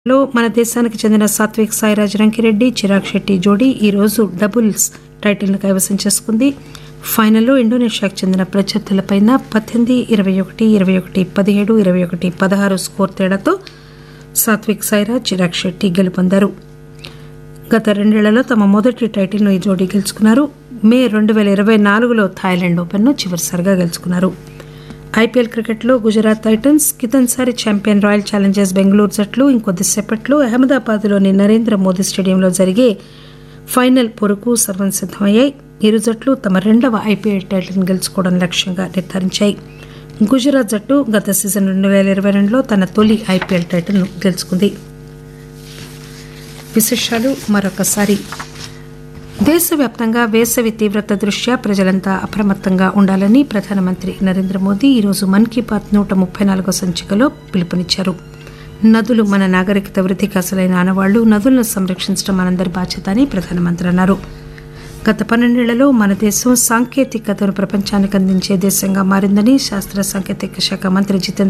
లో మన దేశానికి చెందిన సాత్విక్ సాయిరాజ్ రంకిరెడ్డి చిరాగ్ శెట్టి జోడీ ఈరోజు డబుల్స్ టైటిల్ను కైవసం చేసుకుంది ఫైనల్లో ఇండోనేషియాకు చెందిన ప్రత్యర్థులపై పద్దెనిమిది ఇరవై ఒకటి ఇరవై ఒకటి పదిహేడు ఇరవై ఒకటి పదహారు స్కోర్ తేడాతో సాత్విక్ సాయిరాజ్ చిరాగ్ శెట్టి గెలుపొందారు గత రెండేళ్లలో తమ మొదటి టైటిల్ను ఈ జోడీ గెలుచుకున్నారు మే రెండు వేల ఇరవై నాలుగులో థాయిలాండ్ ఓపెన్ను చివరిసారిగా గెలుచుకున్నారు ఐపీఎల్ క్రికెట్లో గుజరాత్ టైటన్స్ కితన్సారి ఛాంపియన్ రాయల్ ఛాలెంజర్స్ బెంగళూరు జట్లు ఇంకొద్దిసేపట్లో అహ్మదాబాద్లోని నరేంద్ర మోదీ స్టేడియంలో జరిగే ఫైనల్ పోరుకు సర్వం సిద్దమయ్యాయి ఇరు జట్లు తమ రెండవ ఐపీఎల్ టైటిల్ను గెలుచుకోవడం లక్ష్యంగా నిర్ధారించాయి గుజరాత్ జట్టు గత సీజన్ రెండు వేల ఇరవై రెండులో తన తొలి ఐపీఎల్ టైటిల్ను గెలుచుకుంది విశేషాలు మరొకసారి దేశవ్యాప్తంగా వేసవి తీవ్రత దృష్ట్యా ప్రజలంతా అప్రమత్తంగా ఉండాలని ప్రధానమంత్రి నరేంద్ర మోదీ ఈరోజు మన్ కీ బాత్ నూట ముప్పై నాలుగో సంచికలో పిలుపునిచ్చారు నదులు మన నాగరికత వృద్ధికి అసలైన ఆనవాళ్లు నదులను సంరక్షించడం మనందరి బాధ్యత అని ప్రధానమంత్రి అన్నారు గత పన్నెండేళ్లలో మన దేశం సాంకేతికతను ప్రపంచానికి అందించే దేశంగా మారిందని శాస్త్ర సాంకేతిక శాఖ మంత్రి జితేంద్ర